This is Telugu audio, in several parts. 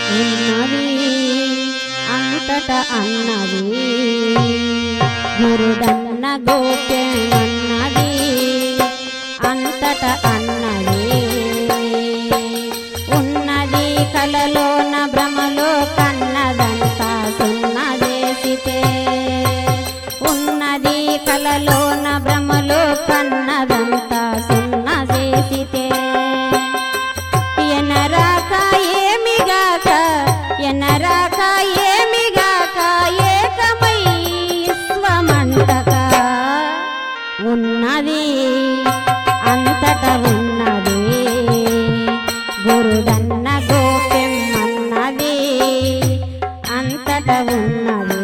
ఉన్నది అంతట అన్నది గురుడన్న గోప్యమన్నది అంతట అన్నది ఉన్నది కలలోన భ్రమలో కన్నదంతా సున్నదేసితే ఉన్నది కలలోన భ్రమలో కన్నదంతా సున్నదేసితే ఎనరాక ఏమిగాక ఎనరాక ఏమిగాక ఏకమై విశ్వమంతక ఉన్నది అంతట ఉన్నది గురుడన్న గోప్యం అన్నది అంతట ఉన్నది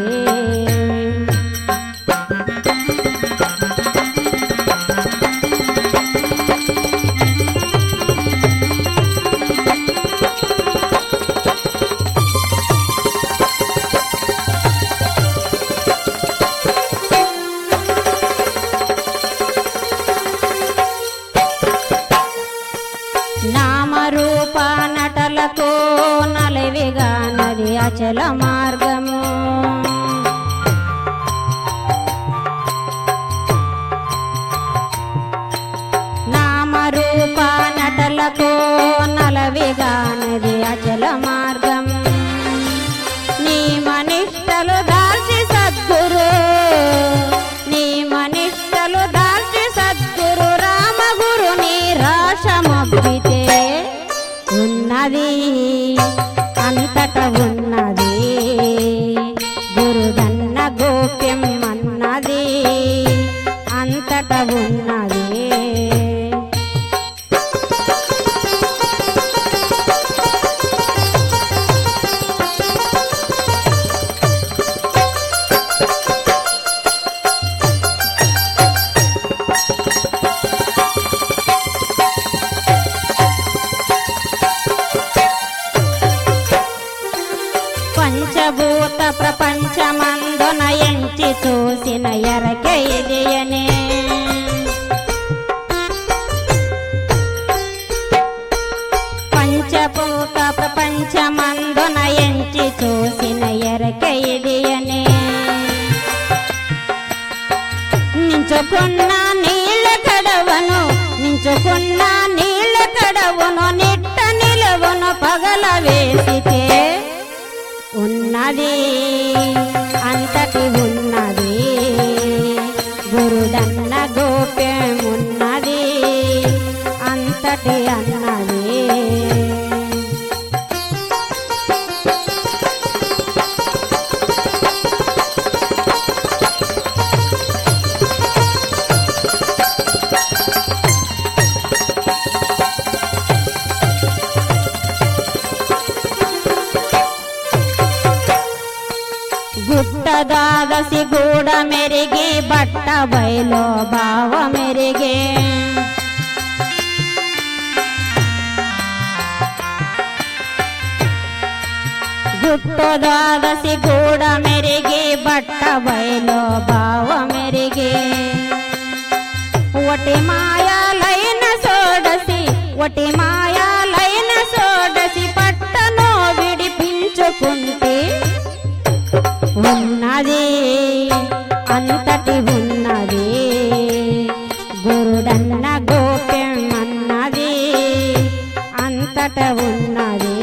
నామరూప నటలతో నలివిగా నది అచల మార్గము నామరూప నటలతో నలవిగా నది అచల మార్గం నీ మనిష్టలు దాల్చి సద్గురు నీ మనిష్టలు దాల్చి సద్గురు రామగురు నీ రాశమొబ్బితే ఉన్నది అంతట ఉన్నది గురుదన్న గోప్యం అన్నది అంతట ఉన్నది పంచభూత ప్రపంచమందున ఎంచి చూసిన ఎరకే ఇదియనే పంచభూత ప్రపంచమందున ఎంచి చూసిన ఎరకే ఇదియనే నించుకున్న నీళ్ళ కడవను నించుకున్న నీళ్ళ కడవను నిట్ట నిలవను పగల వేసితే ఉన్నది అంతటి ఉన్నది గురుడన్న గోప్యం ఉన్నది అంతటి అన్నది గుట్ట దాదసి గూడ మెరిగి బట్ట బయలో బావ మెరిగే గుట్ట దాదసి గూడ మెరిగి బట్ట బయలో బావ మెరిగే ఒటి మాయాలైన సోడసి ఒటి మాయాలైన సోడసి పట్టను విడిపించుకుంటే ఉన్నది అంతటి ఉన్నది గురుడన్న గోప్యం అన్నది అంతట ఉన్నది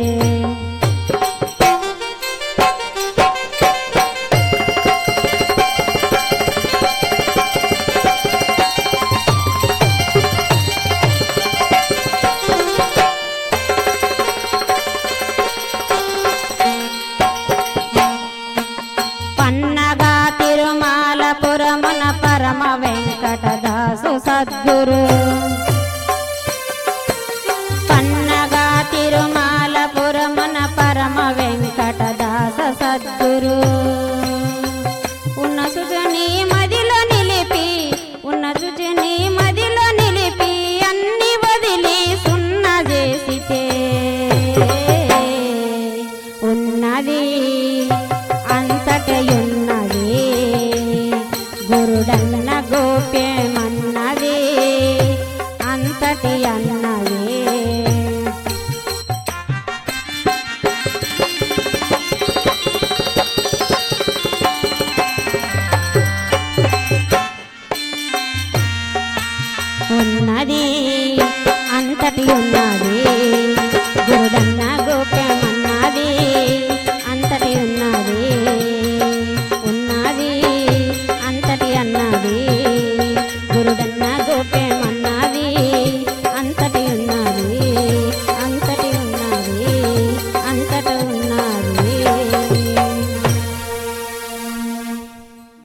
పన్నగా తిరుమాలపురమున పరమ వెంకటదాసు సద్గురు పన్నగా తిరుమాలపురమున పరమ వెంకటదాస సద్గురు ఉన్న సుజని మదిలో నిలిపి ఉన్న సుజని మదిలో నిలిపి అన్ని వదిలి సున్న చేసితే ఉన్నది అంతటయున్నది గురుడన్న గోప్యమన్నది అంతటి అన్నది ఉన్నది అంతటి ఉన్నది